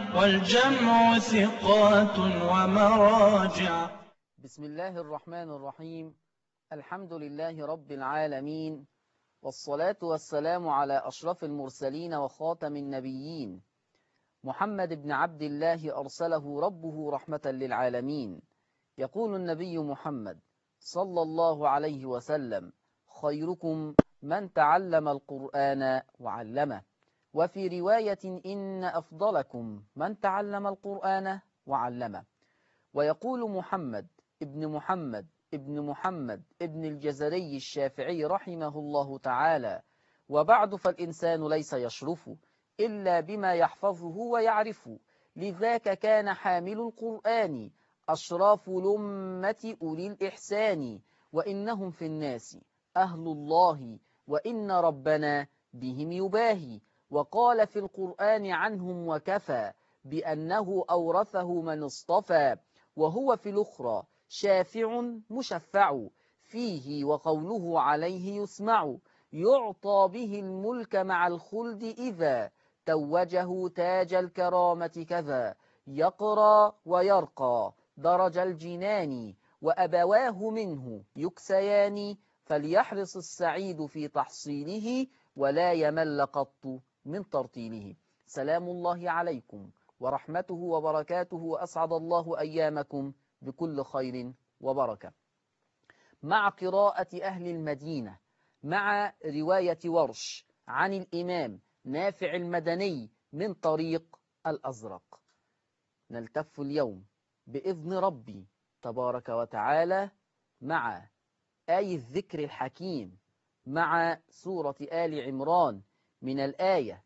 والجمع ثقات ومراجع بسم الله الرحمن الرحيم الحمد لله رب العالمين والصلاة والسلام على أشرف المرسلين وخاتم النبيين محمد بن عبد الله أرسله ربه رحمة للعالمين يقول النبي محمد صلى الله عليه وسلم خيركم من تعلم القرآن وعلمه وفي رواية إن أفضلكم من تعلم القرآن وعلمه ويقول محمد ابن محمد ابن محمد ابن الجزري الشافعي رحمه الله تعالى وبعد فالإنسان ليس يشرف إلا بما يحفظه ويعرف لذاك كان حامل القرآن أشراف لمة أولي الإحسان وإنهم في الناس أهل الله وإن ربنا بهم يباهي وقال في القرآن عنهم وكفى بأنه أورثه من اصطفى وهو في الأخرى شافع مشفع فيه وقوله عليه يسمع يعطى به الملك مع الخلد إذا توجه تاج الكرامة كذا يقرى ويرقى درج الجنان وأبواه منه يكسيان فليحرص السعيد في تحصيله ولا يمل قط من ترتيله سلام الله عليكم ورحمته وبركاته وأسعد الله أيامكم بكل خير وبركة مع قراءة أهل المدينة مع رواية ورش عن الإمام نافع المدني من طريق الأزرق نلتف اليوم بإذن ربي تبارك وتعالى مع آي الذكر الحكيم مع سورة آل عمران من الآية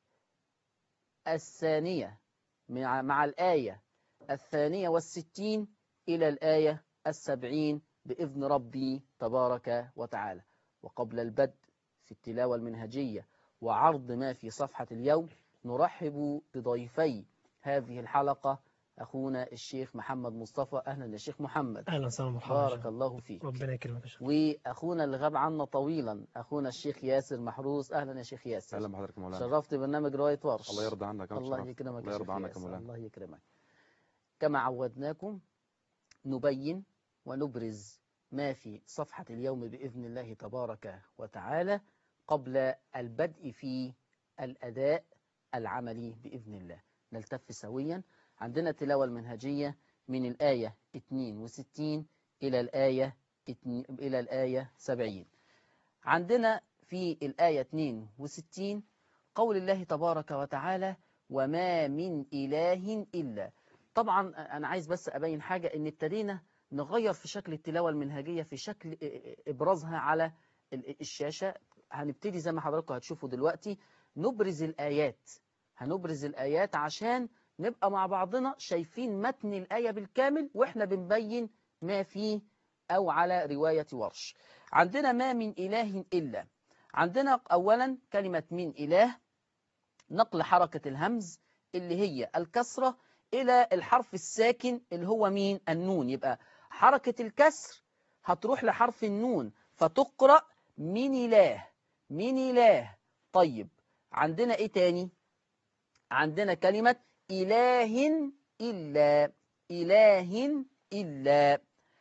الثانية مع, مع الآية الثانية والستين إلى الآية السبعين بإذن ربي تبارك وتعالى وقبل البدء في التلاوة المنهجية وعرض ما في صفحة اليوم نرحب بضيفي هذه الحلقة أخونا الشيخ محمد مصطفى أهلا يا شيخ محمد اهلا وسهلا مرحبا بارك الله فيك ربنا يكرمك يا شيخ وأخونا اللي غاب عنا طويلا أخونا الشيخ ياسر محروس أهلا يا شيخ ياسر اهلا بحضرتك يا مولانا شرفت برنامج رواية ورش الله يرضى عنك أنا الله اتشرفت. يكرمك الله يا يرضى شيخ عنك يا ياسر مولانا الله يكرمك كما عودناكم نبين ونبرز ما في صفحة اليوم بإذن الله تبارك وتعالى قبل البدء في الأداء العملي بإذن الله نلتف سويا عندنا تلاوة المنهجية من الآية 62 إلى الآية اتنين- إلى الآية 70 عندنا في الآية 62 قول الله تبارك وتعالى وما من إله إلا طبعا أنا عايز بس أبين حاجة إن ابتدينا نغير في شكل التلاوة المنهجية في شكل إبرازها على ال- الشاشة هنبتدي زي ما حضراتكم هتشوفوا دلوقتي نبرز الآيات هنبرز الآيات عشان نبقى مع بعضنا شايفين متن الآية بالكامل وإحنا بنبين ما فيه أو على رواية ورش عندنا ما من إله إلا عندنا أولا كلمة من إله نقل حركة الهمز اللي هي الكسرة إلى الحرف الساكن اللي هو مين النون يبقى حركة الكسر هتروح لحرف النون فتقرأ من إله من إله طيب عندنا إيه تاني عندنا كلمة إله إلا إله إلا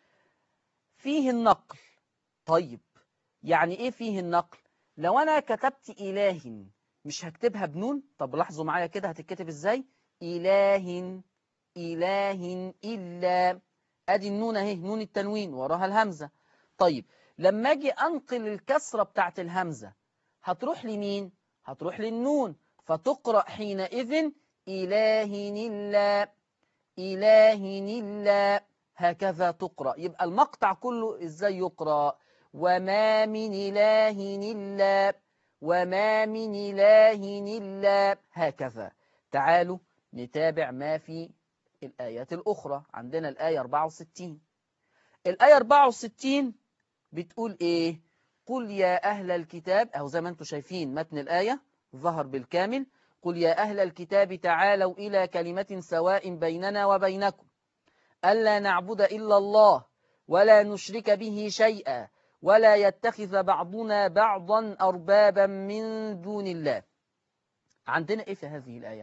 فيه النقل طيب يعني إيه فيه النقل لو أنا كتبت إله مش هكتبها بنون طب لاحظوا معايا كده هتتكتب إزاي إله إله إلا أدي النون أهي نون التنوين وراها الهمزة طيب لما أجي أنقل الكسرة بتاعت الهمزة هتروح لمين هتروح للنون فتقرأ حينئذ إله إلا إله إلا هكذا تقرأ يبقى المقطع كله إزاي يقرأ وما من إله إلا وما من إله إلا هكذا تعالوا نتابع ما في الآيات الأخرى عندنا الآية 64 الآية 64 بتقول إيه قل يا أهل الكتاب أو زي ما أنتم شايفين متن الآية ظهر بالكامل قل يا أهل الكتاب تعالوا إلى كلمة سواء بيننا وبينكم ألا نعبد إلا الله ولا نشرك به شيئا ولا يتخذ بعضنا بعضا أربابا من دون الله عندنا إيه في هذه الآية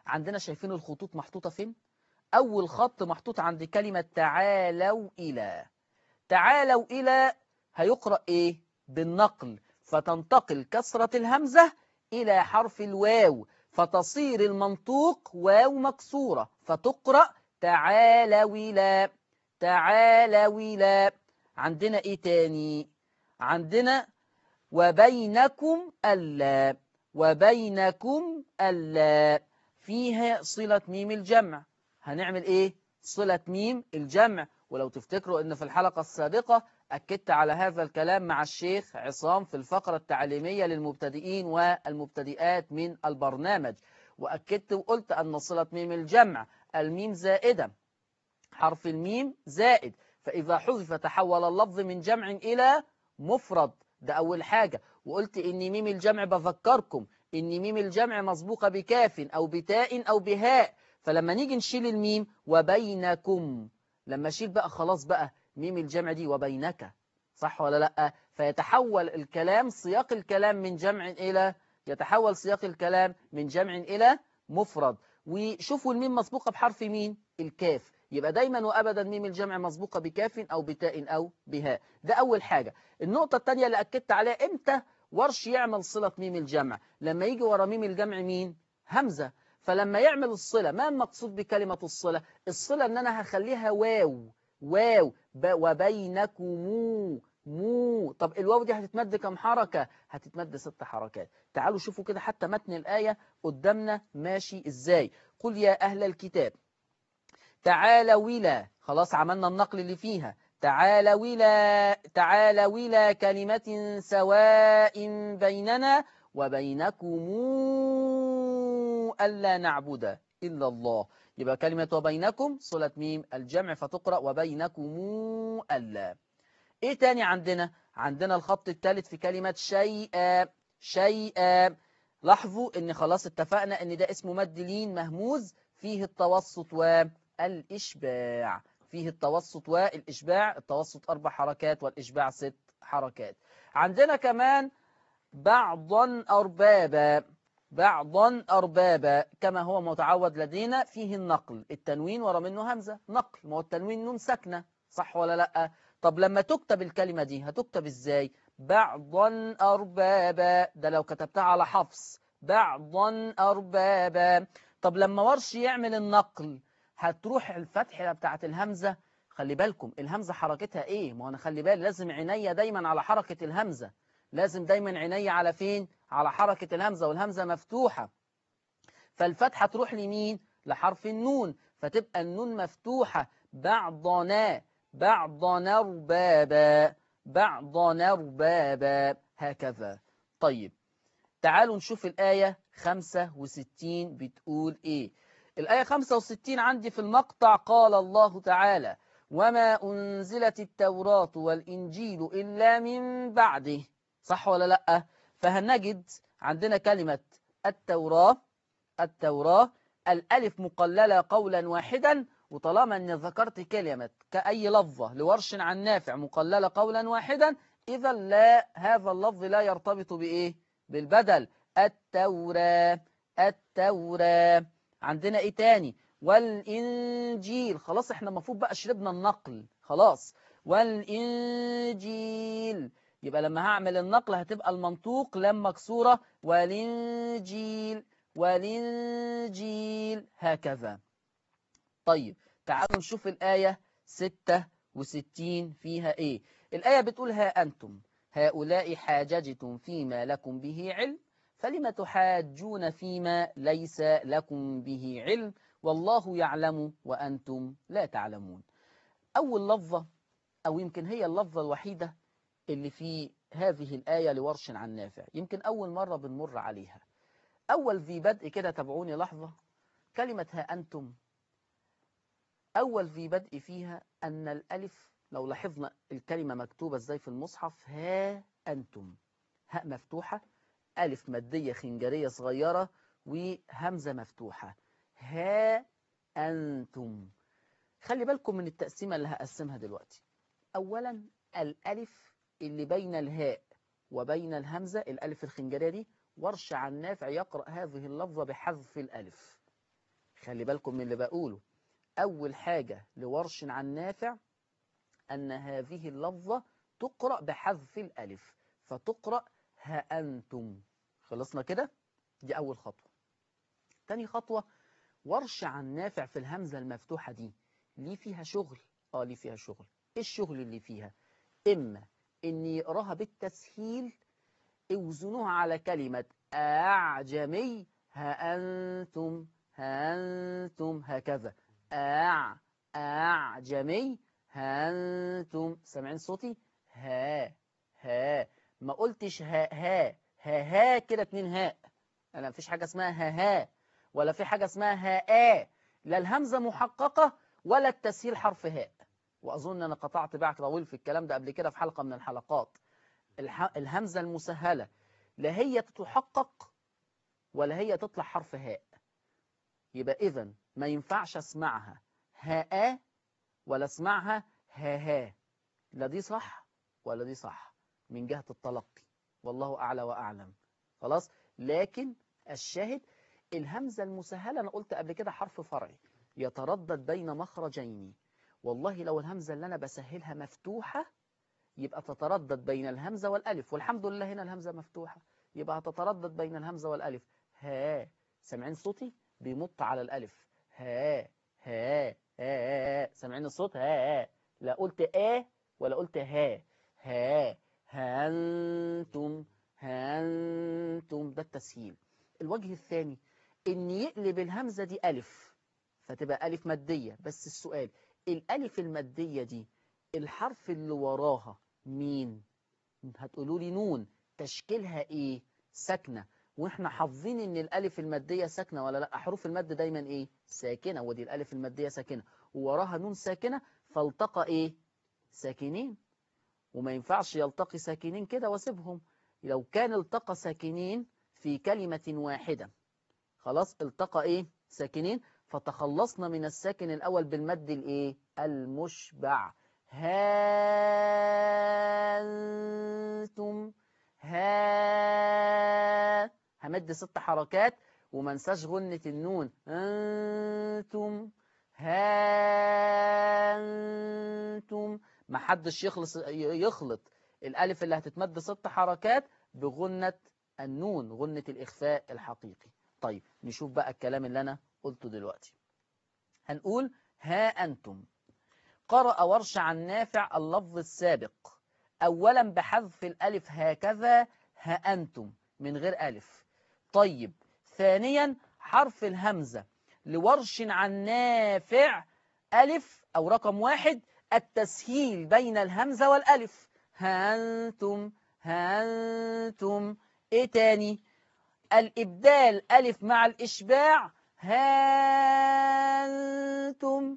عندنا شايفين الخطوط محطوطة فين أول خط محطوط عند كلمة تعالوا إلى تعالوا إلى هيقرأ إيه بالنقل فتنتقل كسرة الهمزة إلى حرف الواو فتصير المنطوق واو مكسورة فتقرأ تعالوا إلى تعالوا إلى عندنا إيه تاني عندنا وبينكم ألا وبينكم ألا فيها صلة ميم الجمع هنعمل إيه صلة ميم الجمع ولو تفتكروا أن في الحلقة السابقة أكدت على هذا الكلام مع الشيخ عصام في الفقرة التعليمية للمبتدئين والمبتدئات من البرنامج وأكدت وقلت أن صلة ميم الجمع الميم زائدة حرف الميم زائد فإذا حذف تحول اللفظ من جمع إلى مفرد ده أول حاجة وقلت إن ميم الجمع بذكركم إن ميم الجمع مسبوقة بكاف أو بتاء أو بهاء فلما نيجي نشيل الميم وبينكم لما أشيل بقى خلاص بقى ميم الجمع دي وبينك صح ولا لأ فيتحول الكلام سياق الكلام من جمع إلى يتحول سياق الكلام من جمع إلى مفرد وشوفوا الميم مسبوقة بحرف مين الكاف يبقى دايما وأبدا ميم الجمع مسبوقة بكاف أو بتاء أو بهاء ده أول حاجة النقطة الثانية اللي أكدت عليها إمتى ورش يعمل صلة ميم الجمع لما يجي ورا ميم الجمع مين همزة فلما يعمل الصلة ما المقصود بكلمة الصلة الصلة ان انا هخليها واو واو وبينكم مو طب الواو دي هتتمد كم حركة هتتمد ست حركات تعالوا شوفوا كده حتى متن الآية قدامنا ماشي ازاي قل يا أهل الكتاب تعالوا إلى خلاص عملنا النقل اللي فيها تعالوا إلى تعالوا إلى كلمة سواء بيننا وبينكم ألا نعبد إلا الله يبقى كلمة وبينكم صلة ميم الجمع فتقرأ وبينكم ألا إيه تاني عندنا عندنا الخط الثالث في كلمة شيئا شيئا لاحظوا ان خلاص اتفقنا ان ده اسمه مد لين مهموز فيه التوسط والإشباع فيه التوسط والإشباع التوسط أربع حركات والإشباع ست حركات عندنا كمان بعضا أربابا بعضا أربابا كما هو متعود لدينا فيه النقل التنوين ورا منه همزة نقل ما هو التنوين نون ساكنة صح ولا لأ طب لما تكتب الكلمة دي هتكتب إزاي بعضا أربابا ده لو كتبتها على حفص بعضا أربابا طب لما ورش يعمل النقل هتروح الفتحة بتاعت الهمزة خلي بالكم الهمزة حركتها ايه ما انا خلي بالي لازم عينيا دايما على حركة الهمزة لازم دايما عينيا على فين على حركة الهمزة والهمزة مفتوحة فالفتحة تروح لمين لحرف النون فتبقى النون مفتوحة بعضنا بعضنا ربابا بعضنا ربابا هكذا طيب تعالوا نشوف الآية 65 بتقول ايه الآية 65 عندي في المقطع قال الله تعالى وما أنزلت التوراة والإنجيل إلا من بعده صح ولا لأ فهنجد عندنا كلمة التوراة التوراة الألف مقللة قولا واحدا وطالما أن ذكرت كلمة كأي لفظة لورش عن نافع مقللة قولا واحدا إذا لا هذا اللفظ لا يرتبط بإيه بالبدل التوراة التوراة عندنا إيه تاني والإنجيل خلاص احنا المفروض بقى شربنا النقل خلاص والإنجيل يبقى لما هعمل النقل هتبقى المنطوق لم مكسورة والإنجيل والإنجيل هكذا طيب تعالوا نشوف الآية 66 فيها إيه الآية بتقول ها أنتم هؤلاء حاججتم فيما لكم به علم فلم تحاجون فيما ليس لكم به علم والله يعلم وأنتم لا تعلمون أول لفظة أو يمكن هي اللفظة الوحيدة اللي في هذه الآية لورش عن نافع يمكن أول مرة بنمر عليها أول ذي بدء كده تابعوني لحظة كلمة ها أنتم أول ذي بدء فيها أن الألف لو لاحظنا الكلمة مكتوبة ازاي في المصحف ها أنتم هاء مفتوحة ألف مادية خنجرية صغيرة وهمزة مفتوحة ها أنتم خلي بالكم من التقسيمة اللي هقسمها دلوقتي أولا الألف اللي بين الهاء وبين الهمزة الألف الخنجرية دي ورش عن نافع يقرأ هذه اللفظة بحذف الألف خلي بالكم من اللي بقوله أول حاجة لورش عن نافع أن هذه اللفظة تقرأ بحذف الألف فتقرأ ها أنتم خلصنا كده دي أول خطوة تاني خطوة ورش عن نافع في الهمزة المفتوحة دي ليه فيها شغل آه ليه فيها شغل إيه الشغل اللي فيها إما إن يقراها بالتسهيل اوزنوها على كلمة أعجمي ها أنتم ها أنتم هكذا أع أعجمي ها أنتم سامعين صوتي ها ها ما قلتش ها ها ها ها كده اتنين هاء أنا مفيش حاجة اسمها ها ها ولا في حاجة اسمها ها آ لا الهمزة محققة ولا التسهيل حرف هاء وأظن أنا قطعت باع طويل في الكلام ده قبل كده في حلقة من الحلقات الح... الهمزة المسهلة لا هي تتحقق ولا هي تطلع حرف هاء يبقى إذن ما ينفعش اسمعها هاء ولا اسمعها ها ها لا دي صح ولا دي صح من جهة التلقي والله أعلى وأعلم خلاص لكن الشاهد الهمزة المسهلة أنا قلت قبل كده حرف فرعي يتردد بين مخرجين والله لو الهمزة اللي أنا بسهلها مفتوحة يبقى تتردد بين الهمزة والألف والحمد لله هنا الهمزة مفتوحة يبقى هتتردد بين الهمزة والألف ها سامعين صوتي بيمط على الألف ها ها ها سامعين الصوت ها لا قلت آ ولا قلت ها ها هانتم هانتم ده التسهيل الوجه الثاني ان يقلب الهمزة دي ألف فتبقى ألف مادية بس السؤال الألف المادية دي الحرف اللي وراها مين هتقولوا لي نون تشكيلها ايه ساكنة واحنا حافظين ان الالف المادية ساكنة ولا لا حروف المد دايما ايه ساكنة ودي الالف المادية ساكنة ووراها نون ساكنة فالتقى ايه ساكنين وما ينفعش يلتقي ساكنين كده واسيبهم لو كان التقى ساكنين في كلمة واحدة خلاص التقى ايه ساكنين فتخلصنا من الساكن الاول بالمد الايه المشبع هانتم ها همد ست حركات وما انساش غنة النون انتم هانتم ما حدش يخلص يخلط الالف اللي هتتمد ست حركات بغنة النون غنة الإخفاء الحقيقي طيب نشوف بقى الكلام اللي أنا قلته دلوقتي هنقول ها أنتم قرأ ورش عن نافع اللفظ السابق أولا بحذف الألف هكذا ها أنتم من غير ألف طيب ثانيا حرف الهمزة لورش عن نافع ألف أو رقم واحد التسهيل بين الهمزة والألف ها أنتم ها أنتم إيه تاني الإبدال ألف مع الإشباع هانتم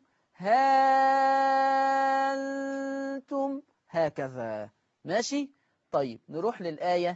هانتم هكذا ماشي طيب نروح للآية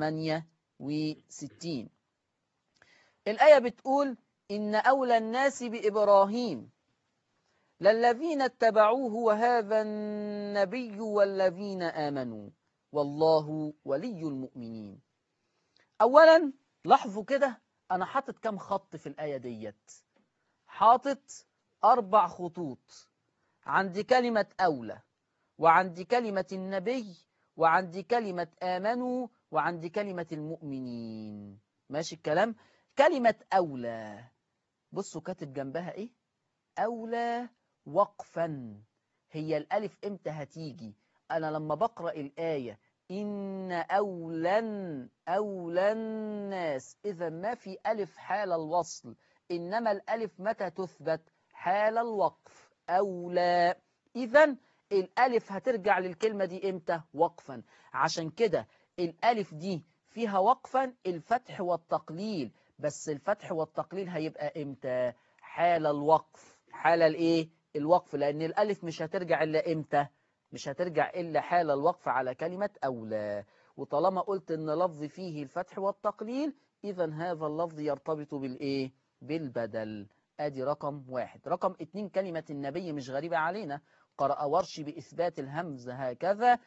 68 الآية بتقول إن أولى الناس بإبراهيم للذين اتبعوه وهذا النبي والذين آمنوا والله ولي المؤمنين أولا لاحظوا كده أنا حاطط كم خط في الآية ديت حاطط أربع خطوط عندي كلمة أولى وعندي كلمة النبي وعندي كلمة آمنوا وعندي كلمة المؤمنين ماشي الكلام كلمة أولى بصوا كاتب جنبها إيه أولى وقفا هي الألف إمتى هتيجي أنا لما بقرأ الآية إن أولى أولى الناس إذا ما في ألف حال الوصل إنما الألف متى تثبت حال الوقف أولى إذا الألف هترجع للكلمة دي إمتى وقفا عشان كده الألف دي فيها وقفا الفتح والتقليل بس الفتح والتقليل هيبقى إمتى حال الوقف حال الإيه الوقف لأن الألف مش هترجع إلا إمتى مش هترجع إلا حال الوقف على كلمة أولى وطالما قلت إن لفظ فيه الفتح والتقليل إذا هذا اللفظ يرتبط بالإيه بالبدل أدي رقم واحد رقم اتنين كلمة النبي مش غريبة علينا قرأ ورش بإثبات الهمزة هكذا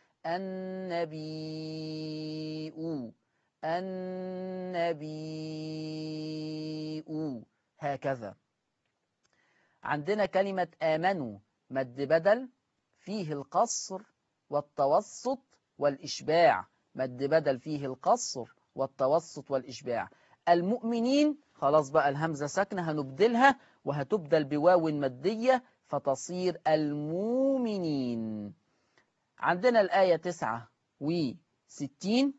النبي النبي هكذا عندنا كلمة آمنوا مد بدل فيه القصر والتوسط والإشباع مد بدل فيه القصر والتوسط والإشباع المؤمنين خلاص بقى الهمزة ساكنة هنبدلها وهتبدل بواو مادية فتصير المؤمنين عندنا الآية تسعة وستين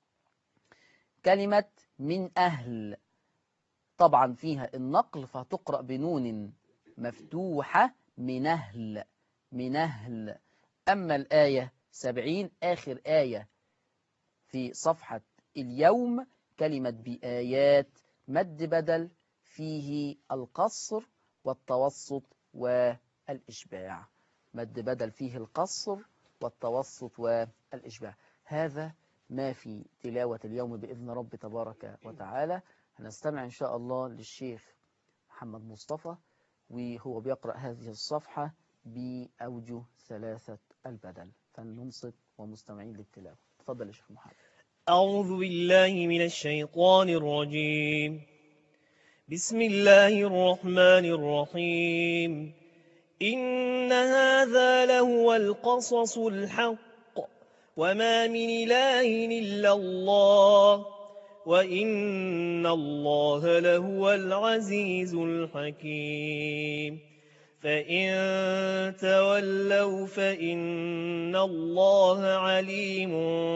كلمة من أهل طبعا فيها النقل فتقرأ بنون مفتوحة من أهل من أهل أما الآية سبعين آخر آية في صفحة اليوم كلمة بآيات مد بدل فيه القصر والتوسط والإشباع مد بدل فيه القصر والتوسط والإشباع هذا ما في تلاوة اليوم بإذن رب تبارك وتعالى هنستمع إن شاء الله للشيخ محمد مصطفى وهو بيقرأ هذه الصفحة بأوجه ثلاثة البدل فلننصت ومستمعين للتلاوة تفضل يا شيخ محمد أعوذ بالله من الشيطان الرجيم بسم الله الرحمن الرحيم إن هذا لهو القصص الحق وما من إله إلا الله وإن الله لهو العزيز الحكيم فإن تولوا فإن الله عليم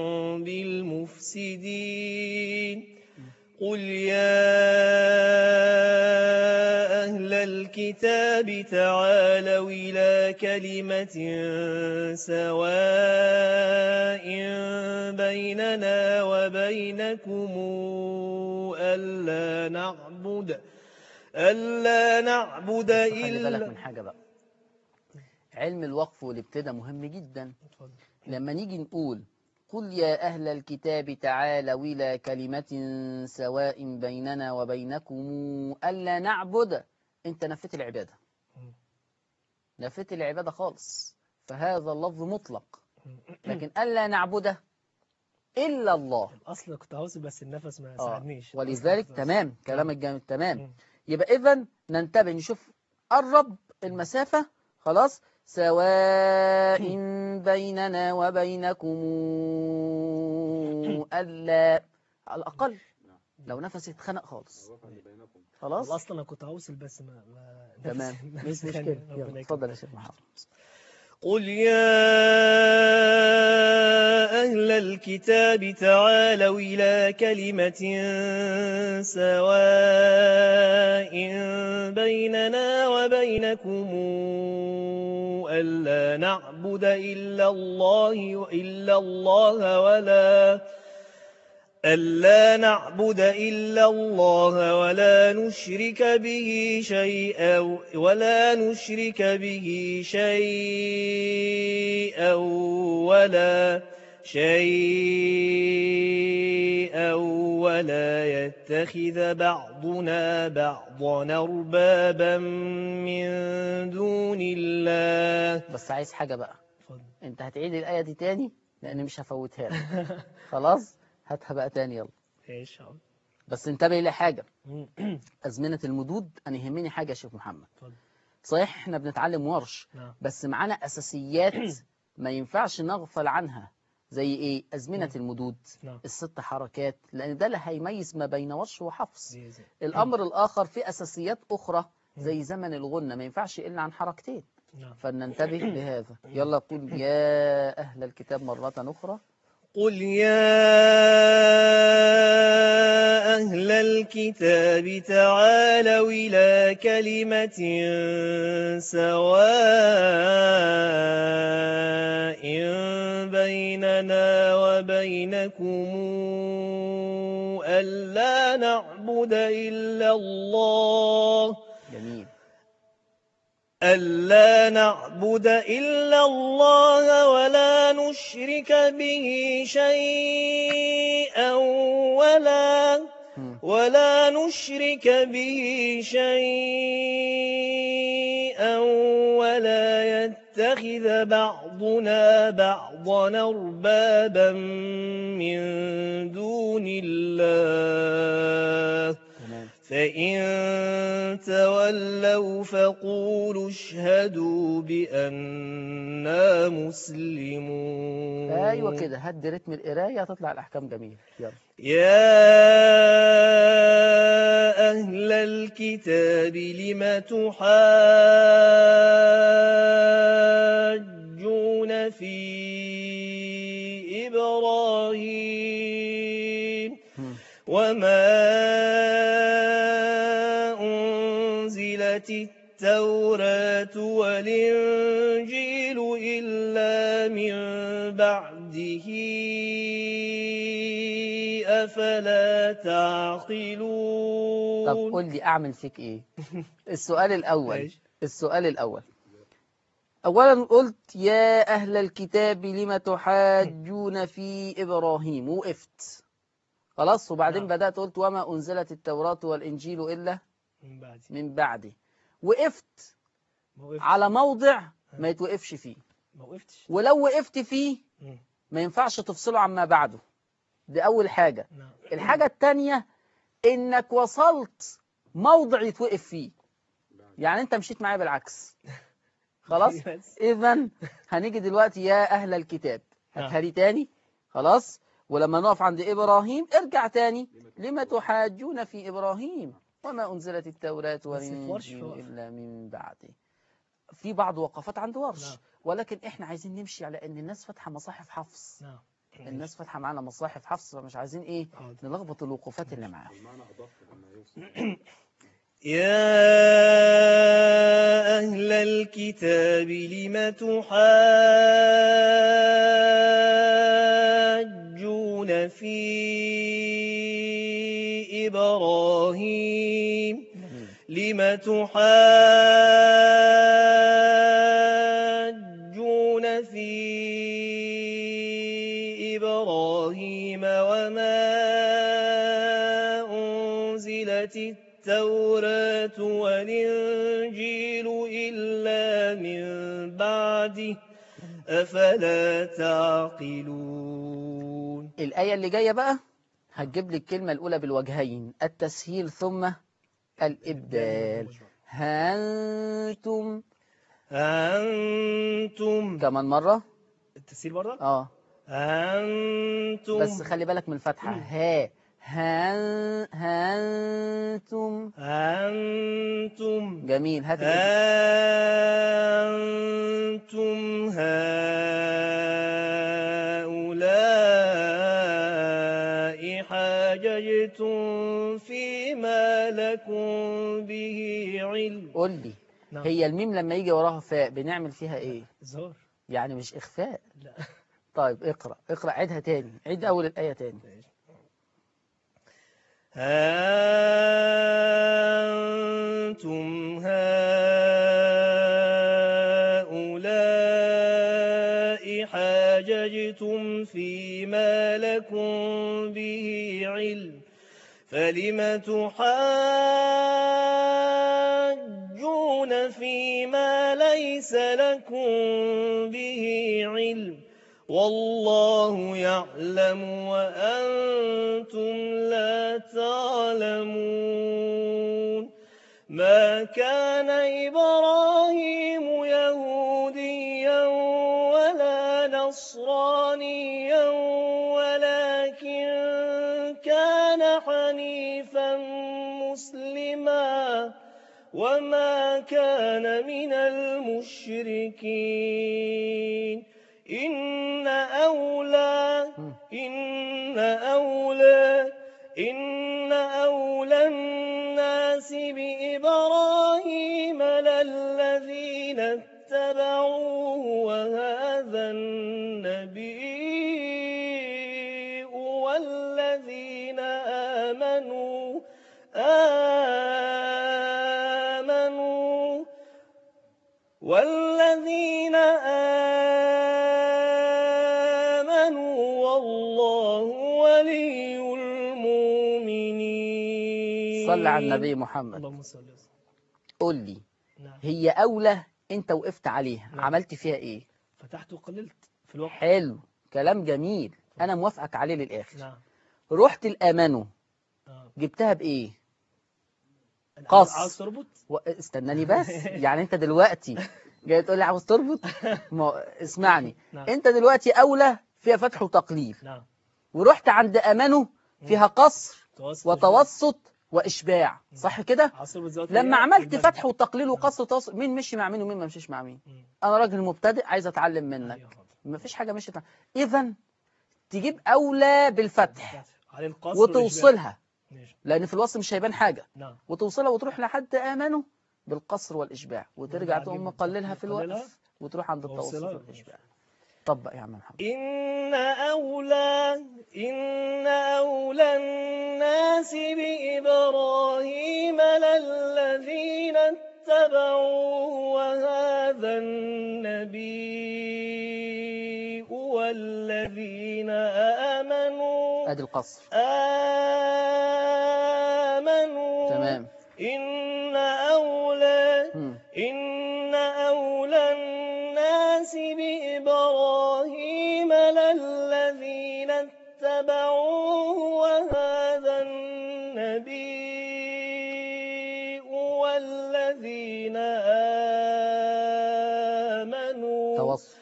بالمفسدين قل يا أهل الكتاب تعالوا إلى كلمة سواء بيننا وبينكم ألا نعبد ألا نعبد خلي بالك إلا من حاجة بقى علم الوقف والابتداء مهم جدا لما نيجي نقول قل يا أهل الكتاب تعالوا إلى كلمة سواء بيننا وبينكم ألا نعبد أنت نفيت العبادة نفيت العبادة خالص فهذا اللفظ مطلق لكن ألا نعبد إلا الله الأصل كنت عاوز بس النفس ما آه. ساعدنيش ولذلك الأصل تمام كلامك جامد تمام مم. يبقى إذا ننتبه نشوف قرب المسافة خلاص سواء بيننا وبينكم ألا على الأقل لو نفسي اتخنق خالص خلاص الأصل أنا كنت عاوز بس ما, ما تمام نفسي- مش نفسي مشكلة كان- يلا ربنا اتفضل يا يكرمك. شيخ محمد قل يا أهل الكتاب تعالوا إلى كلمة سواء بيننا وبينكم ألا نعبد إلا الله إلا الله ولا ألا نعبد إلا الله ولا نشرك به شيئا ولا نشرك به شيئا ولا شيئا ولا يتخذ بعضنا بعضا أربابا من دون الله بس عايز حاجة بقى اتفضل. انت هتعيد الآية دي تاني لأن مش هفوتها لك خلاص هاتها بقى تاني يلا ايش يا عم؟ بس انتبه لحاجة أزمنة المدود أنا يهمني حاجة يا شيخ محمد اتفضل. صحيح احنا بنتعلم ورش نعم بس معانا أساسيات ما ينفعش نغفل عنها زي إيه أزمنة المدود نعم الست حركات لأن ده اللي هيميز ما بين ورش وحفص زي زي الأمر الآخر في أساسيات أخرى زي زمن الغنة ما ينفعش إلا عن حركتين نعم فلننتبه لهذا يلا قل يا أهل الكتاب مرة أخرى قل يا أهل الكتاب تعالوا إلى كلمة سواء بيننا وبينكم ألا نعبد إلا الله جميل ألا نعبد إلا الله ولا نشرك به شيئا ولا مم. ولا نشرك به شيئا ولا يتخذ بعضنا بعضا أربابا من دون الله تمام فإن تولوا فقولوا اشهدوا بأننا مسلمون ايوه كده هدي رتم القرايه هتطلع الاحكام جميله يلا يا أهل الكتاب لم تحاجون في إبراهيم مم. وما أنزلت التوراة والإنجيل إلا من بعده أفلا تعقلون طب قول لي اعمل فيك ايه السؤال الاول ماشي. السؤال الاول اولا قلت يا اهل الكتاب لم تحاجون في ابراهيم وقفت خلاص وبعدين نعم. بدات قلت وما انزلت التوراه والانجيل الا من بعد من بعده وقفت ما وقفتش على موضع ما يتوقفش فيه ما وقفتش ولو وقفت فيه مم. ما ينفعش تفصله عما بعده دي اول حاجه نعم الحاجة التانية انك وصلت موضع يتوقف فيه يعني انت مشيت معايا بالعكس خلاص بس. اذا هنيجي دلوقتي يا اهل الكتاب نعم. هاتها لي تاني خلاص ولما نقف عند ابراهيم ارجع تاني لما تحاجون في ابراهيم وما انزلت التوراة في ورش والانجيل فوق. الا من بعده في بعض وقفات عند ورش نعم. ولكن احنا عايزين نمشي على ان الناس فاتحه مصاحف حفص نعم الناس فاتحه معانا مصاحف حفص فمش عايزين ايه حاضر. نلخبط الوقوفات اللي معاهم يا أهل الكتاب لم تحاجون في إبراهيم لم تحاجون في إبراهيم وما أنزلت التوراة والإنجيل إلا من بعده أفلا تعقلون الآية اللي جاية بقى هتجيب لي الكلمة الأولى بالوجهين التسهيل ثم الإبدال هانتم أنتم كمان مرة التسهيل برضه اه أنتم بس خلي بالك من الفتحة ها هان هانتم أنتم جميل هات الإبدال. أنتم هؤلاء حاججتم فيما لكم به علم قول لي نعم. هي الميم لما يجي وراها فاء بنعمل فيها ايه زهر يعني مش إخفاء لا طيب اقرأ اقرأ عيدها تاني عيد أول الآية تاني أنتم هؤلاء حاججتم فيما لكم به علم فلم تحاجون فيما ليس لكم به علم والله يعلم وأنتم لا تعلمون ما كان إبراهيم يهوديا ولا نصرانيا ولكن كان حنيفا مسلما وما كان من المشركين إن أولى إن أولى إن أولى الناس بإبراهيم للذين اتبعوه وهذا النبي والذين آمنوا آمنوا والذين آمنوا والله ولي المؤمنين صل على النبي محمد اللهم صل وسلم قول لي نعم هي أولى أنت وقفت عليها نعم. عملت فيها إيه فتحت وقللت في الوقت حلو كلام جميل أنا موافقك عليه للآخر نعم رحت الأمانه آه. جبتها بإيه قص. عاوز تربط و... استناني بس يعني انت دلوقتي جاي تقول لي عاوز تربط ما... اسمعني نعم انت دلوقتي اولى فيها فتح وتقليل نعم ورحت عند امانه فيها قصر توسط وتوسط واشباع صح كده عاوز تربط زي ما قلت لما هي عملت المد. فتح وتقليل وقصر وتوسط مين مشي مع مين ومين ما مشيش مع مين مم. انا راجل مبتدئ عايز اتعلم منك أيوة، حاضر. ما فيش حاجه مشيت اذا تجيب اولى بالفتح على القصر والإشباع. وتوصلها ماشي لان في الوصل مش هيبان حاجه نعم وتوصلها وتروح لحد امانه بالقصر والاشباع وترجع وبعدين تقوم مقللها في نقللها الوقف وتروح عند التوسط وأوصلها. والاشباع طبق يا عم محمد إن أولى إن أولى الناس بإبراهيم للذين اتبعوه وهذا النبي والذين آمنوا ادي القصر آمنوا تمام إن أولى مم. إن أولى الناس بإبراهيم للذين اتبعوه وهذا النبي والذين آمنوا توسط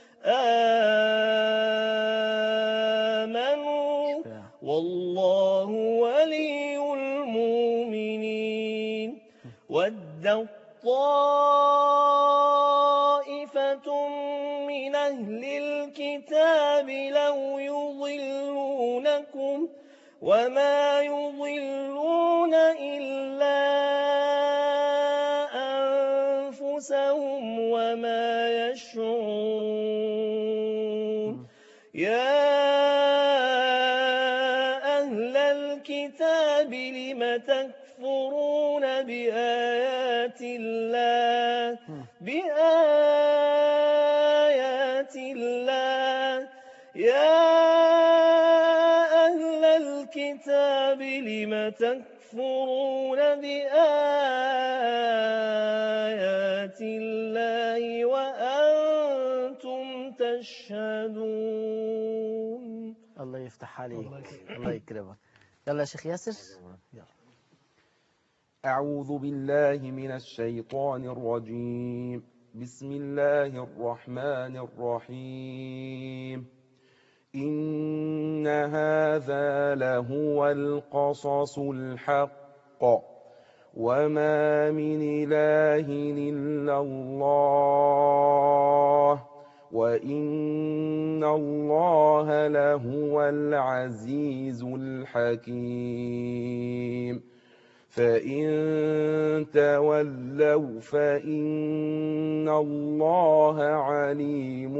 آمنوا اشباع. والله ولي المؤمنين ود طائفة من أهل الكتاب لو يضلونكم وما يضلون إلا أنفسهم وما يشعرون يا أهل الكتاب لم تكفرون بآيات الله بآيات الله يا أهل الكتاب لم تكفرون بآيات الله وأنتم تشهدون الله يفتح عليك الله يكرمك. الله يكرمك يلا يا شيخ ياسر يلا أعوذ بالله من الشيطان الرجيم بسم الله الرحمن الرحيم إن هذا لهو القصص الحق وما من إله إلا الله وإن الله لهو العزيز الحكيم فإن تولوا فإن الله عليم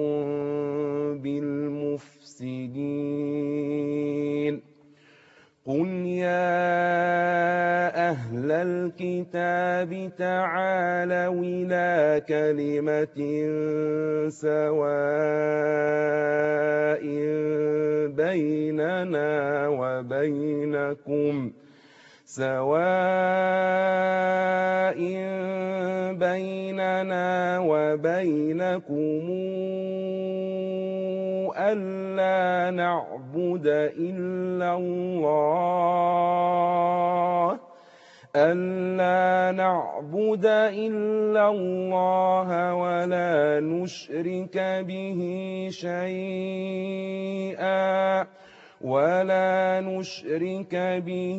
بالمفسدين قل يا أهل الكتاب تعالوا إلى كلمة سواء بيننا وبينكم سواء بيننا وبينكم ألا نعبد إلا الله ألا نعبد إلا الله ولا نشرك به شيئا ولا نشرك به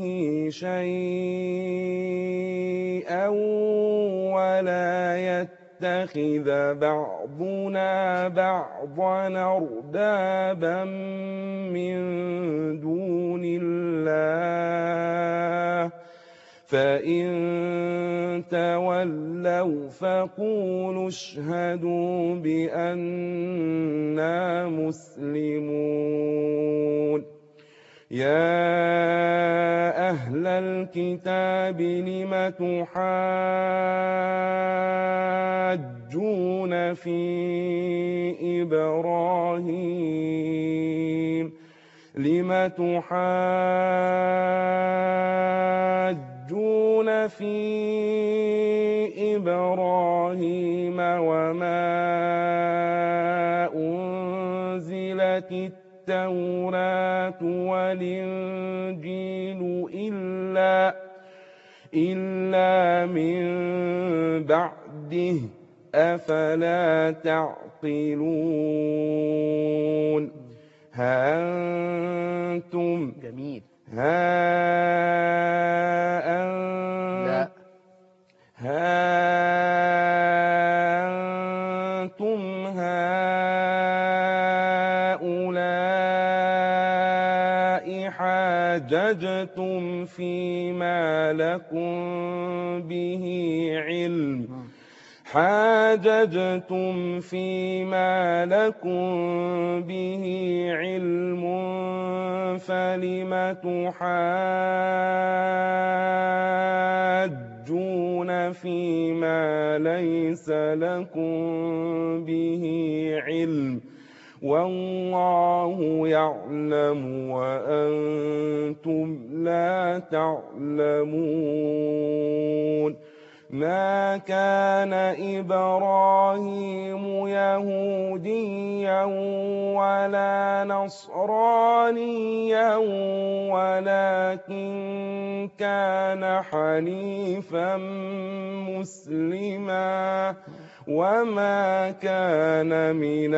شيئا ولا يتخذ بعضنا بعضا أربابا من دون الله فإن تولوا فقولوا اشهدوا بأننا مسلمون يا أهل الكتاب لم تحاجون في إبراهيم لم تحاجون في إبراهيم وما أنزلت التوراة والإنجيل إلا إلا من بعده أفلا تعقلون ها أنتم جميل ها لا أنتم ها أنتم هؤلاء حاججتم فيما لكم به علم حاججتم فيما لكم به علم فلم تحاجون فيما ليس لكم به علم والله يعلم وأنتم لا تعلمون ما كان إبراهيم يهوديا ولا نصرانيا ولكن كان حنيفا مسلما وما كان من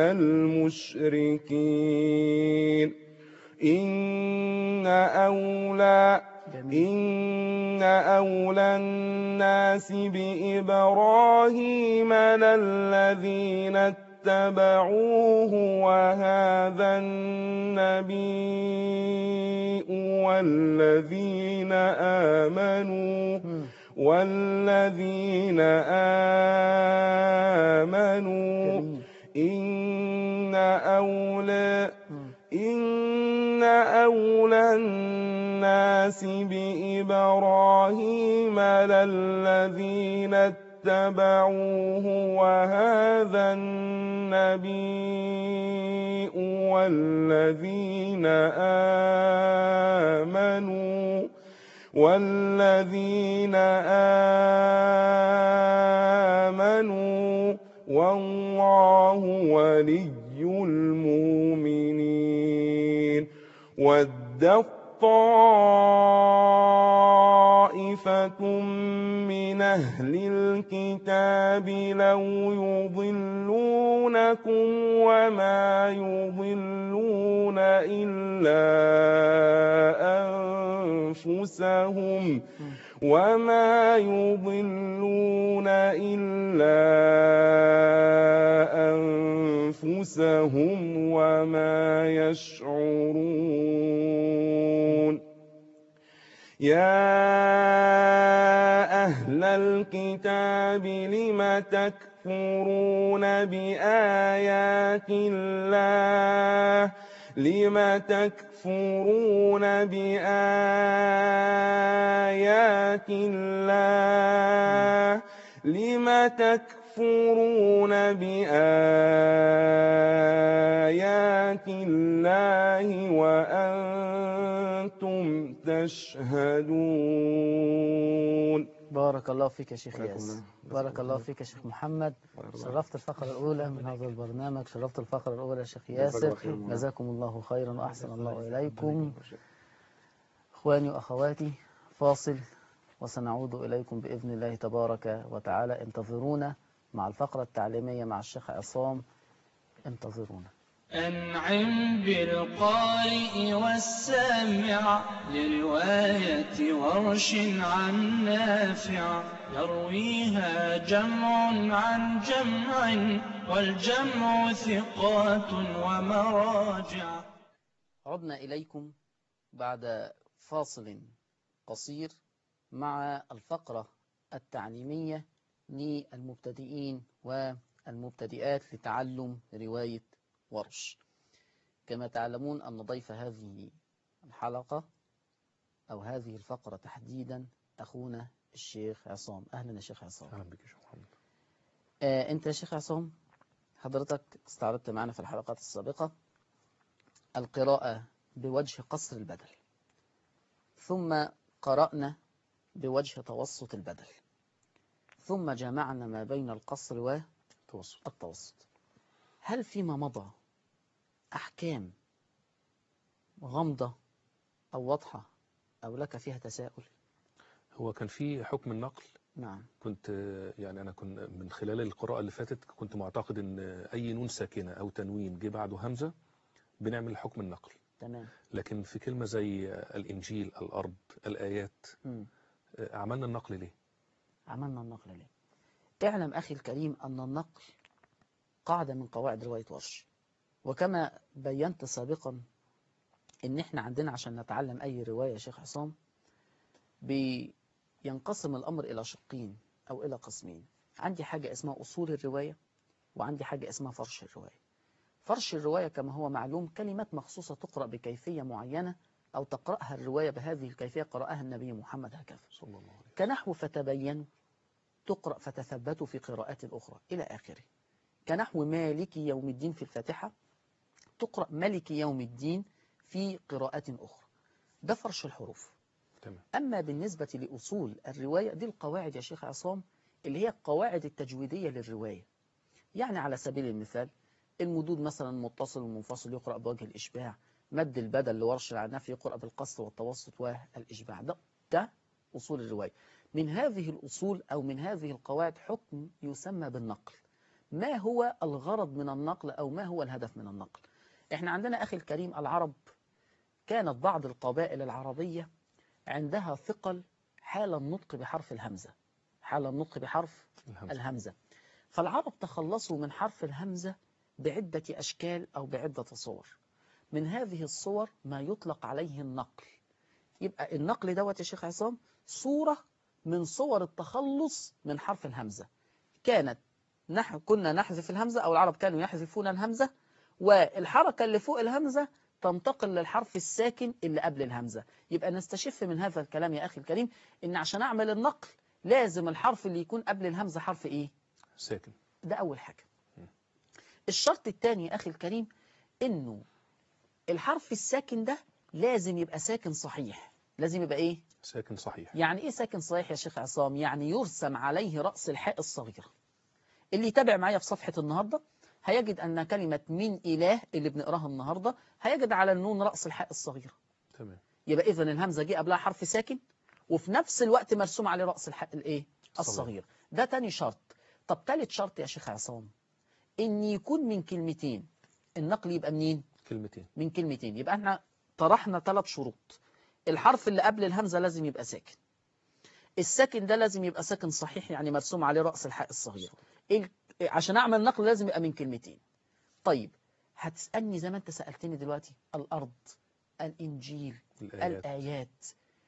المشركين إن أولى جميل إن أولى الناس بإبراهيم للذين اتبعوه وهذا النبي والذين آمنوا مم. والذين آمنوا جميل إن أولى مم. إن أولى الناس بإبراهيم للذين اتبعوه وهذا النبي والذين آمنوا والذين آمنوا والله ولي المؤمنين ود طائفة من أهل الكتاب لو يضلونكم وما يضلون إلا أنفسهم وما يضلون إلا أنفسهم وما يشعرون يا أهل الكتاب لم تكفرون بآيات الله لم تكفرون بآيات الله لم تكفرون بآيات الله وأنتم تشهدون بارك الله فيك يا شيخ بارك ياسر الله. بارك الله فيك يا شيخ محمد شرفت الفقرة الأولى من هذا البرنامج شرفت الفقرة الأولى يا شيخ ياسر جزاكم الله خيرا وأحسن الله إليكم إخواني وأخواتي فاصل وسنعود إليكم بإذن الله تبارك وتعالى انتظرونا مع الفقرة التعليمية مع الشيخ عصام انتظرونا أنعم بالقارئ والسامع لرواية ورش عن نافع يرويها جمع عن جمع والجمع ثقات ومراجع عدنا إليكم بعد فاصل قصير مع الفقرة التعليمية للمبتدئين والمبتدئات لتعلم رواية ورش كما تعلمون أن ضيف هذه الحلقة أو هذه الفقرة تحديدا أخونا الشيخ عصام أهلا يا شيخ عصام أهلا بك يا شيخ محمد آه أنت يا شيخ عصام حضرتك استعرضت معنا في الحلقات السابقة القراءة بوجه قصر البدل ثم قرأنا بوجه توسط البدل ثم جمعنا ما بين القصر توسط والتوسط هل فيما مضى أحكام غامضة أو واضحة أو لك فيها تساؤل هو كان في حكم النقل نعم كنت آه، يعني انا كنت من خلال القراءه اللي فاتت كنت معتقد ان اي نون ساكنه او تنوين جه بعده همزه بنعمل حكم النقل تمام لكن في كلمه زي آه، الانجيل الارض الايات مم. آه، عملنا النقل ليه عملنا النقل ليه اعلم أخي الكريم أن النقل قاعدة من قواعد رواية ورش وكما بينت سابقا إن إحنا عندنا عشان نتعلم أي رواية يا شيخ عصام بينقسم الأمر إلى شقين أو إلى قسمين عندي حاجة اسمها أصول الرواية وعندي حاجة اسمها فرش الرواية فرش الرواية كما هو معلوم كلمات مخصوصة تقرأ بكيفية معينة أو تقرأها الرواية بهذه الكيفية قرأها النبي محمد هكذا صلى الله عليه وسلم كنحو فتبينوا تقرأ فتثبتوا في قراءات أخرى إلى آخره كنحو مالك يوم الدين في الفاتحة تقرأ ملك يوم الدين في قراءات أخرى ده فرش الحروف تمام أما بالنسبة لأصول الرواية دي القواعد يا شيخ عصام اللي هي القواعد التجويدية للرواية يعني على سبيل المثال المدود مثلا متصل ومنفصل يقرأ بوجه الإشباع مد البدل لورش العناف يقرأ بالقصر والتوسط والإشباع ده, ده أصول الرواية من هذه الأصول أو من هذه القواعد حكم يسمى بالنقل ما هو الغرض من النقل أو ما هو الهدف من النقل إحنا عندنا أخي الكريم العرب كانت بعض القبائل العربية عندها ثقل حال النطق بحرف الهمزة حال النطق بحرف الهمزة الهمزة فالعرب تخلصوا من حرف الهمزة بعدة أشكال أو بعدة صور من هذه الصور ما يطلق عليه النقل يبقى النقل دوت يا شيخ عصام صورة من صور التخلص من حرف الهمزة كانت نح... كنا نحذف الهمزة أو العرب كانوا يحذفون الهمزة والحركة اللي فوق الهمزة تنتقل للحرف الساكن اللي قبل الهمزة يبقى نستشف من هذا الكلام يا أخي الكريم إن عشان أعمل النقل لازم الحرف اللي يكون قبل الهمزة حرف إيه ساكن ده أول حاجة الشرط الثاني يا أخي الكريم إنه الحرف الساكن ده لازم يبقى ساكن صحيح لازم يبقى إيه ساكن صحيح يعني إيه ساكن صحيح يا شيخ عصام يعني يرسم عليه رأس الحاء الصغيرة اللي يتابع معايا في صفحة النهاردة هيجد أن كلمة من إله اللي بنقراها النهاردة هيجد على النون رأس الحاء الصغيرة تمام يبقى إذا الهمزة جه قبلها حرف ساكن وفي نفس الوقت مرسوم عليه رأس الحاء الإيه الصغير. الصغير ده تاني شرط طب تالت شرط يا شيخ عصام إن يكون من كلمتين النقل يبقى منين كلمتين من كلمتين يبقى احنا طرحنا ثلاث شروط الحرف اللي قبل الهمزة لازم يبقى ساكن الساكن ده لازم يبقى ساكن صحيح يعني مرسوم عليه رأس الحاء الصغير ال- عشان أعمل نقل لازم يبقى من كلمتين طيب هتسألني زي ما أنت سألتني دلوقتي الأرض الإنجيل الآيات الآيات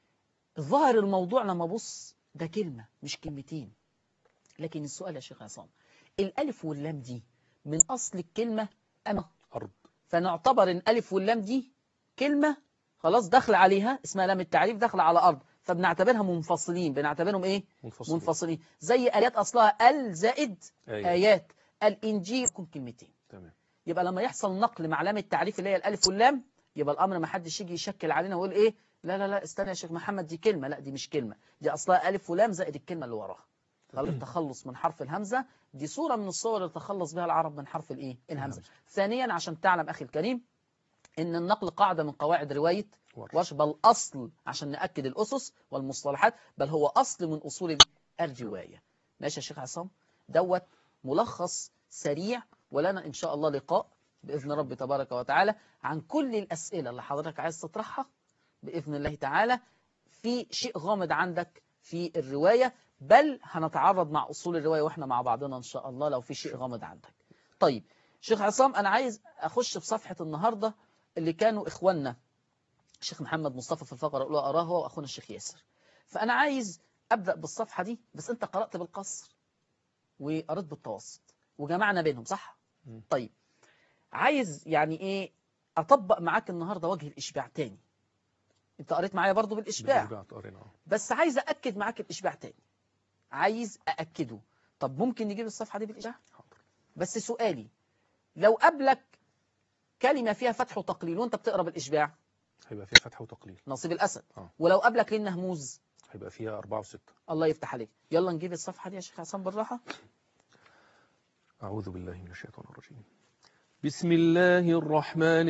ظاهر الموضوع لما أبص ده كلمة مش كلمتين لكن السؤال يا شيخ عصام الألف واللام دي من أصل الكلمة أم أرض فنعتبر ان الف واللام دي كلمة خلاص داخل عليها اسمها لام التعريف داخل على أرض فبنعتبرها منفصلين بنعتبرهم ايه منفصل منفصلين زي آيات أصلها ال زائد آيات آيات الإنجيل يكون كلمتين تمام يبقى لما يحصل نقل مع لام التعريف اللي هي الألف واللام يبقى الأمر ما حدش يجي يشكل علينا ويقول ايه لا لا لا استنى يا شيخ محمد دي كلمة لا دي مش كلمة دي أصلها ألف ولام زائد الكلمة اللي وراها خلاص التخلص من حرف الهمزة دي صورة من الصور اللي تخلص بها العرب من حرف الايه الهمزة الهمزة. ثانيا عشان تعلم أخي الكريم إن النقل قاعدة من قواعد رواية ورش. ورش بل أصل عشان نأكد الأسس والمصطلحات بل هو أصل من أصول الرواية ماشي يا شيخ عصام دوت ملخص سريع ولنا إن شاء الله لقاء بإذن رب تبارك وتعالى عن كل الأسئلة اللي حضرتك عايز تطرحها بإذن الله تعالى في شيء غامض عندك في الرواية بل هنتعرض مع أصول الرواية وإحنا مع بعضنا إن شاء الله لو في شيء غامض عندك طيب شيخ عصام أنا عايز أخش في صفحة النهاردة اللي كانوا إخواننا الشيخ محمد مصطفى في الفقرة الأولى أراه هو وأخونا الشيخ ياسر فأنا عايز أبدأ بالصفحة دي بس أنت قرأت بالقصر وقرأت بالتوسط وجمعنا بينهم صح؟ مم. طيب عايز يعني إيه أطبق معاك النهاردة وجه الإشباع تاني أنت قريت معايا برضو بالإشباع بالإشباع قرينا آه. بس عايز أأكد معاك الإشباع تاني عايز أأكده طب ممكن نجيب الصفحة دي بالإشباع حاضر بس سؤالي لو قبلك كلمة فيها فتح وتقليل وانت بتقرا بالإشباع هيبقى فيها فتح وتقليل نصيب الأسد آه. ولو قبلك لين نهموز هيبقى فيها أربعة وستة الله يفتح عليك يلا نجيب الصفحة دي يا شيخ عصام بالراحة أعوذ بالله من الشيطان الرجيم بسم الله الرحمن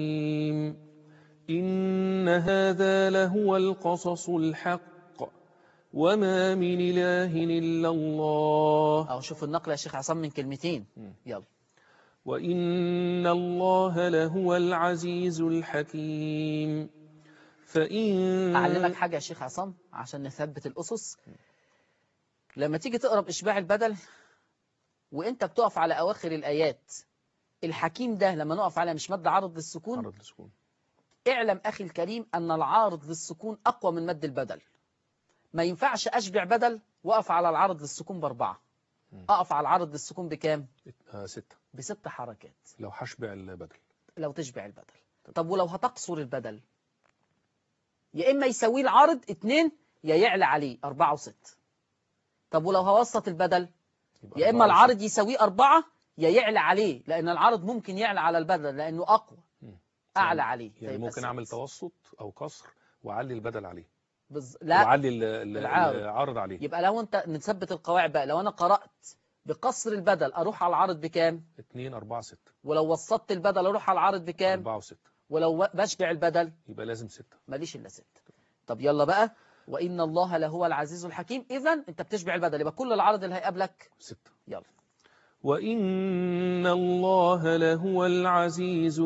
الرحيم إن هذا لهو القصص الحق وما من إله إلا الله أو شوف النقل يا شيخ عصام من كلمتين مم. يلا وإن الله لهو العزيز الحكيم فإن أعلمك حاجة يا شيخ عصام عشان نثبت الأسس لما تيجي تقرأ بإشباع البدل وإنت بتقف على أواخر الآيات الحكيم ده لما نقف على مش مد عرض للسكون عرض السكون اعلم أخي الكريم أن العارض للسكون أقوى من مد البدل ما ينفعش أشبع بدل وأقف على العرض للسكون بأربعة مم. أقف على العرض للسكون بكام؟ آه ستة بست حركات لو هشبع البدل لو تشبع البدل طب ولو هتقصر البدل يا إما يساويه العرض اتنين يا يعلى عليه أربعة وست طب ولو هوسط البدل يبقى يا إما أربعة العرض يساويه أربعة يا يعلى عليه لأن العرض ممكن يعلى على البدل لأنه أقوى مم. أعلى يعني- عليه يعني فيبقى ممكن أعمل ست. توسط أو قصر وأعلي البدل عليه بز... لا وأعلي ال- ال- العارض. العارض عليه يبقى لو أنت نثبت القواعد بقى لو أنا قرأت بقصر البدل أروح على العرض بكام 2 4 6 ولو وسطت البدل أروح على العرض بكام 4 و6 ولو بشبع البدل يبقى لازم 6 ماليش إلا ست طب يلا بقى وإن الله لهو العزيز الحكيم إذا أنت بتشبع البدل يبقى كل العرض اللي هيقابلك 6 يلا وإن الله لهو العزيز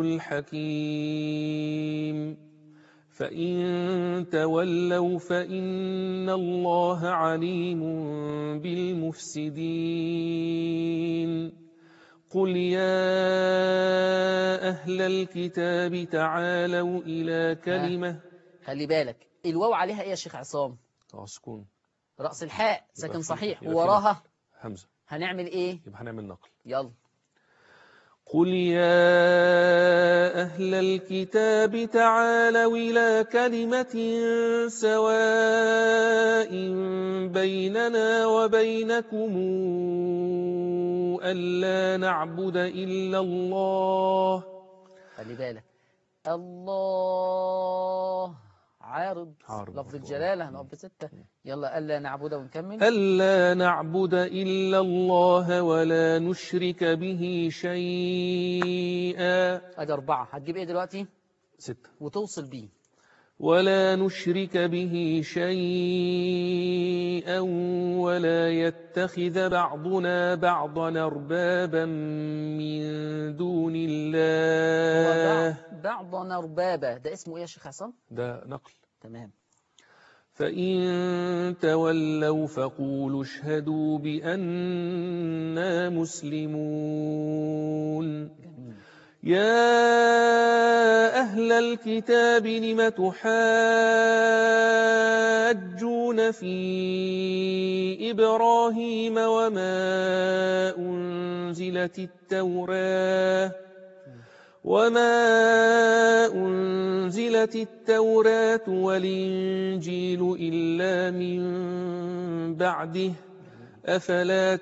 الحكيم فإن تولوا فإن الله عليم بالمفسدين قل يا أهل الكتاب تعالوا إلى كلمة خلي بالك الواو عليها إيه يا شيخ عصام اه سكون رأس الحاء يبقى ساكن في- صحيح يبقى في ووراها همزة هنعمل إيه يبقى هنعمل نقل يلا قل يا أهل الكتاب تعالوا إلى كلمة سواء بيننا وبينكم ألا نعبد إلا الله خلي بالك الله عارض, عارض لفظ برضو. الجلالة هنقف بستة يلا ألا نعبد ونكمل ألا نعبد إلا الله ولا نشرك به شيئا أدي أربعة هتجيب إيه دلوقتي ستة وتوصل بيه ولا نشرك به شيئا ولا يتخذ بعضنا بعضا أربابا من دون هو الله بعض- بعضنا أربابا ده اسمه إيه يا شيخ حسن ده نقل تمام فإن تولوا فقولوا اشهدوا بأننا مسلمون جميل يا أهل الكتاب لم تحاجون في إبراهيم وما أنزلت التوراة وما أنزلت التوراة والإنجيل إلا من بعده أفلا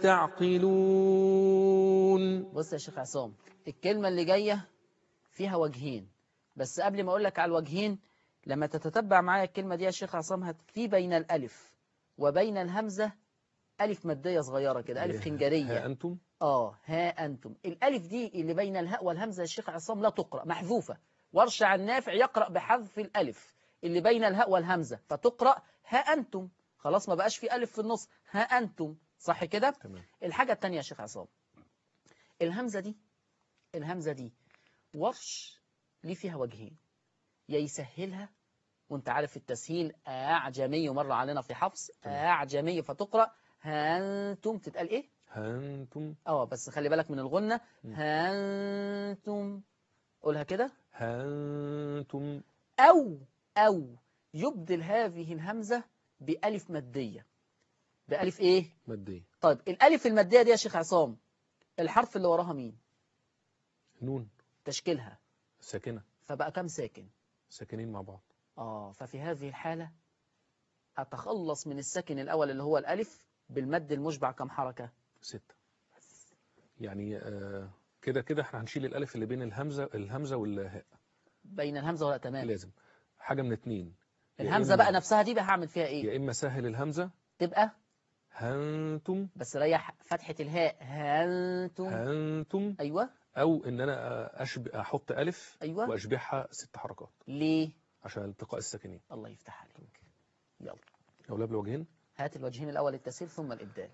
تعقلون بص يا شيخ عصام الكلمة اللي جاية فيها وجهين بس قبل ما أقول لك على الوجهين لما تتتبع معايا الكلمة دي يا شيخ عصام هت في بين الألف وبين الهمزة ألف مادية صغيرة كده ألف ها خنجرية أنتم آه ها أنتم الألف دي اللي بين الهاء والهمزة يا شيخ عصام لا تقرأ محذوفة ورشع النافع يقرأ بحذف الألف اللي بين الهاء والهمزة فتقرأ ها أنتم خلاص ما بقاش في ألف في النص ها أنتم صح كده تمام الحاجة التانية يا شيخ عصام الهمزة دي الهمزة دي ورش ليه فيها وجهين يا يسهلها وانت عارف التسهيل أعجمي مرة علينا في حفص تمام. أعجمي فتقرأ هانتم تتقال إيه؟ هانتم اه بس خلي بالك من الغنة مم. هانتم قولها كده هانتم أو أو يبدل هذه الهمزة بألف مادية بألف إيه؟ مادية طيب الألف المادية دي يا شيخ عصام الحرف اللي وراها مين؟ نون تشكيلها ساكنة فبقى كم ساكن؟ ساكنين مع بعض آه ففي هذه الحالة أتخلص من الساكن الأول اللي هو الألف بالمد المشبع كم حركة؟ ستة يعني آه، كده كده احنا هنشيل الألف اللي بين الهمزة الهمزة والهاء بين الهمزة ولا تمام لازم حاجة من اتنين يا الهمزة إما- بقى نفسها دي بقى هعمل فيها إيه؟ يا إما سهل الهمزة تبقى هانتم بس ريح فتحة الهاء هانتم هانتم أيوة أو إن أنا آه، أشب... أحط ألف أيوة وأشبعها ست حركات ليه؟ عشان التقاء الساكنين الله يفتح عليك يلا أو لا بالوجهين هات الوجهين الأول التسهيل ثم الإبدال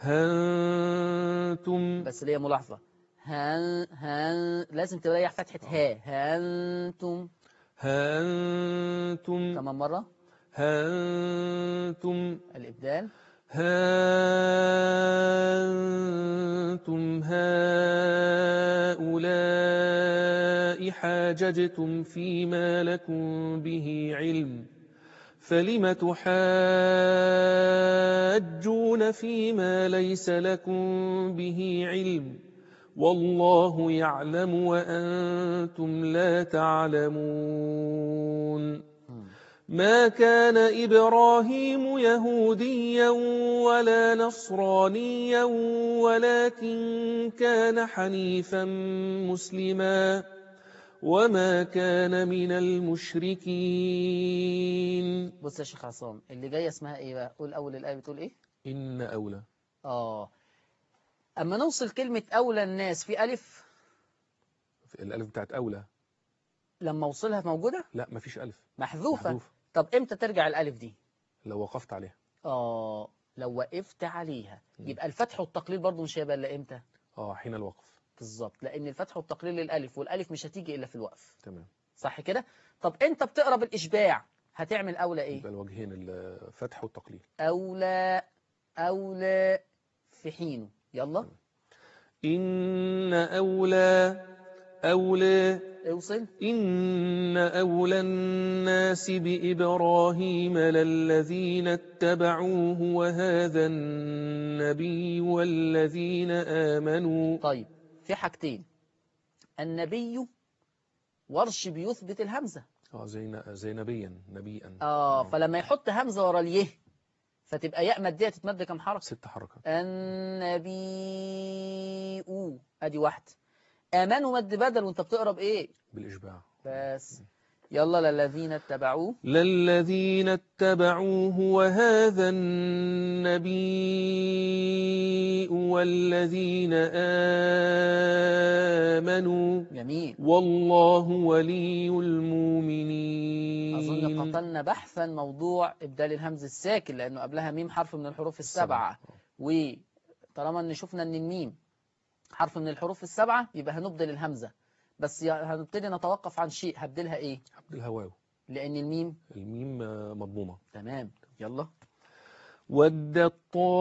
هانتم بس ليا ملاحظة هن هن لازم تريح فتحة ها هانتم هانتم كمان مرة هانتم الإبدال هانتم هؤلاء حاججتم فيما لكم به علم فلم تحاجون فيما ليس لكم به علم والله يعلم وأنتم لا تعلمون ما كان إبراهيم يهوديا ولا نصرانيا ولكن كان حنيفا مسلما وما كان من المشركين بص يا شيخ عصام اللي جاية اسمها ايه بقى قول أول الآية بتقول ايه إن أولى اه أما نوصل كلمة أولى الناس في ألف الألف بتاعت أولى لما أوصلها موجودة لا مفيش ألف محذوفة محذوف طب امتى ترجع الألف دي لو وقفت عليها اه لو وقفت عليها مم. يبقى الفتح والتقليل برضو مش هيبقى إلا امتى اه حين الوقف بالظبط لأن الفتح والتقليل للألف والألف مش هتيجي إلا في الوقف تمام صح كده طب انت بتقرا بالإشباع هتعمل أولى ايه يبقى الوجهين الفتح والتقليل أولى أولى في حينه يلا إن أولى أولى اوصل إن أولى الناس بإبراهيم للذين اتبعوه وهذا النبي والذين آمنوا طيب في حاجتين النبي ورش بيثبت الهمزة اه زي زي نبيا نبيا اه فلما يحط همزة ورا اليه فتبقى ياء مادية تتمد كم حركة ست حركات النبي ادي واحدة امنوا مد بدل وانت بتقرا بايه بالإشباع بس يلا للذين اتبعوه للذين اتبعوه وهذا النبي والذين آمنوا جميل والله ولي المؤمنين أظن قتلنا بحثا موضوع إبدال الهمز الساكن لأنه قبلها ميم حرف من الحروف السبعة وطالما إن شفنا إن الميم حرف من الحروف السبعة يبقى هنبدل الهمزة بس يا- هنبتدي نتوقف عن شيء هبدلها إيه عبد الهواو لأن الميم الميم آه، مضمومة تمام يلا ودت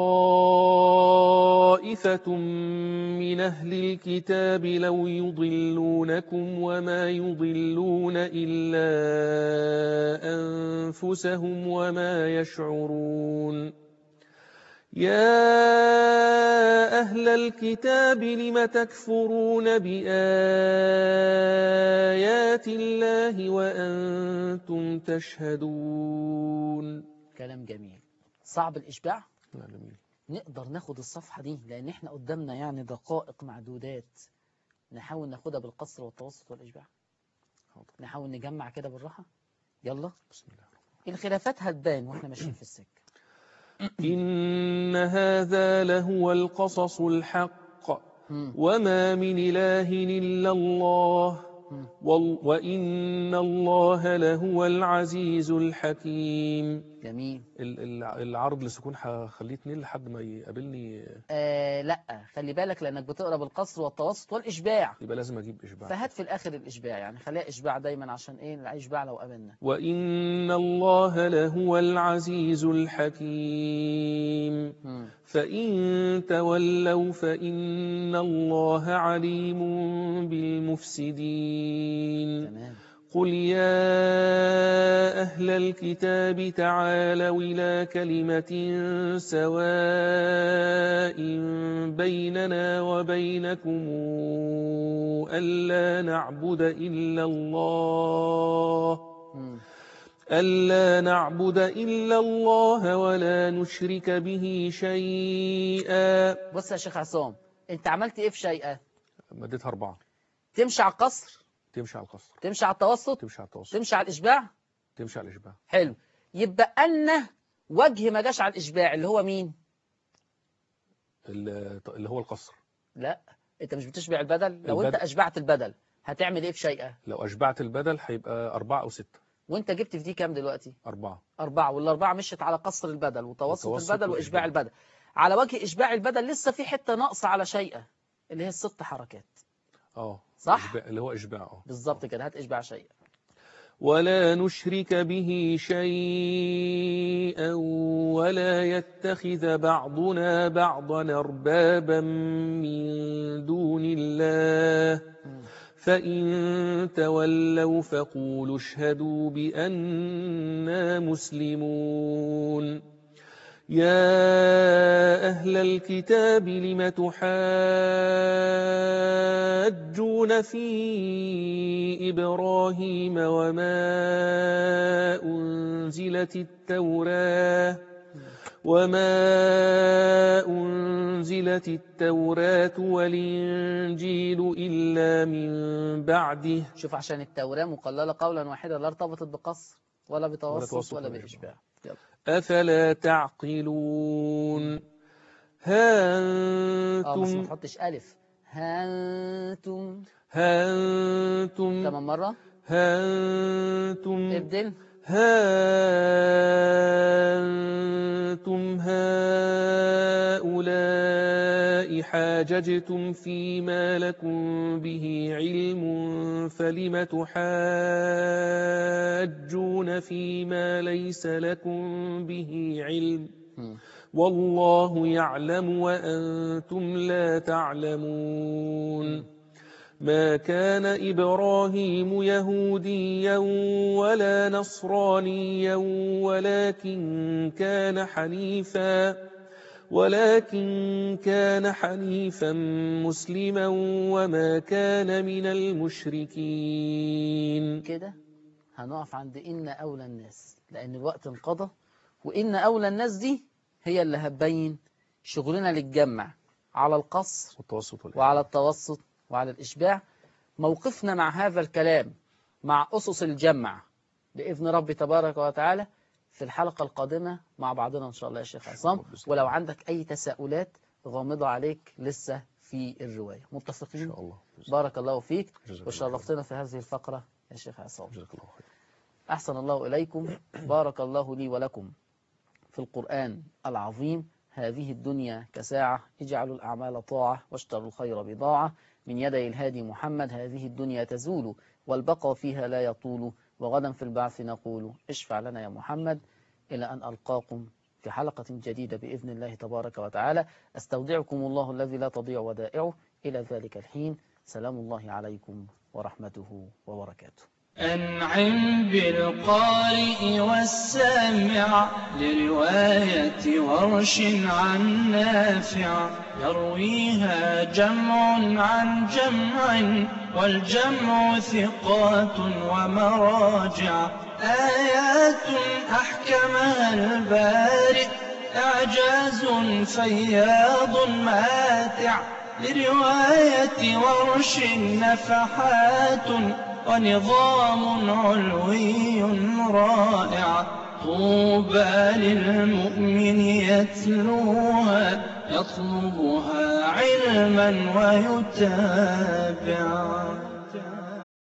طائفة من أهل الكتاب لو يضلونكم وما يضلون إلا أنفسهم وما يشعرون يا أهل الكتاب لم تكفرون بآيات الله وأنتم تشهدون كلام جميل صعب الإشباع لا جميل نقدر ناخد الصفحة دي لأن إحنا قدامنا يعني دقائق معدودات نحاول ناخدها بالقصر والتوسط والإشباع حاضر. نحاول نجمع كده بالراحة يلا بسم الله الخلافات هتبان واحنا ماشيين في السكة إن هذا لهو القصص الحق مم. وما من إله إلا الله مم. وال- وإن الله لهو العزيز الحكيم جميل ال- ال- العرض لسكون هخليه اتنين لحد ما يقابلني آه لا خلي بالك لأنك بتقرأ بالقصر والتوسط والإشباع يبقى لازم أجيب إشباع فهات في الآخر الإشباع يعني خليها إشباع دايما عشان إيه الإشباع لو قابلنا وإن الله لهو العزيز الحكيم مم. فإن تولوا فإن الله عليم بالمفسدين تمام قل يا أهل الكتاب تعالوا إلى كلمة سواء بيننا وبينكم ألا نعبد إلا الله مم. ألا نعبد إلا الله ولا نشرك به شيئا بص يا شيخ عصام أنت عملت إيه في شيئا مديتها أربعة تمشي على القصر تمشي على القصر تمشي على التوسط تمشي على التوسط تمشي على الإشباع تمشي على الإشباع حلو يبقى أن وجه ما جاش على الإشباع اللي هو مين ال- اللي هو القصر لا أنت مش بتشبع البدل لو أنت البدل. أشبعت البدل هتعمل إيه في شيئا لو أشبعت البدل هيبقى أربعة أو ستة وانت جبت في دي كام دلوقتي أربعة أربعة والأربعة مشت على قصر البدل وتوسط وتوسط البدل وإشباع وإشباع. البدل على وجه إشباع البدل لسه في حتة ناقصة على شيئة اللي هي الست حركات اه صح؟ إشباع اللي هو إشباع اه بالظبط كده هات إشباع شيئة ولا نشرك به شيئا ولا يتخذ بعضنا بعضا أربابا من دون الله مم. فإن تولوا فقولوا اشهدوا بأننا مسلمون يا أهل الكتاب لم تحاجون في إبراهيم وما أنزلت التوراة وما أنزلت التوراة والإنجيل إلا من بعده شوف عشان التوراة مقللة قولا واحدا لا ارتبطت بقصر ولا بتوسط توسط ولا ولا بإشباع يلا. أفلا تعقلون ها اه بس ما أنتم تحطش ألف هانتم ها أنتم كمان مرة ها أنتم ابدل ها أنتم هؤلاء حاججتم فيما لكم به علم فلم تحاجون فيما ليس لكم به علم مم. والله يعلم وأنتم لا تعلمون ما كان إبراهيم يهوديا ولا نصرانيا ولكن كان حنيفا ولكن كان حنيفا مسلما وما كان من المشركين كده هنقف عند إن أولى الناس لأن الوقت انقضى وإن أولى الناس دي هي اللي هتبين شغلنا للجمع على القصر والتوسط والإعلام. وعلى التوسط وعلى الإشباع موقفنا مع هذا الكلام مع أسس الجمع بإذن رب تبارك وتعالى في الحلقة القادمة مع بعضنا إن شاء الله يا شيخ عصام بإذن الله. ولو عندك أي تساؤلات غامضة عليك لسه في الرواية إن متفقين شاء الله بارك الله فيك جزاك الله خير. وشرفتنا في هذه الفقرة يا شيخ عصام جزاك الله خير أحسن الله إليكم بارك الله لي ولكم في القرآن العظيم هذه الدنيا كساعة اجعلوا الأعمال طاعة واشتروا الخير بضاعة من يدي الهادي محمد هذه الدنيا تزول والبقى فيها لا يطول وغدا في البعث نقول اشفع لنا يا محمد إلى أن ألقاكم في حلقة جديدة بإذن الله تبارك وتعالى أستودعكم الله الذي لا تضيع ودائعه إلى ذلك الحين سلام الله عليكم ورحمته وبركاته أنعم بالقارئ والسامع لرواية ورش عن نافع يرويها جمع عن جمع والجمع ثقات ومراجع آيات أحكمها البارئ إعجاز فياض ماتع لرواية ورش نفحات ونظام علوي رائع طوبى للمؤمن يتلوها يطلبها علما ويتابع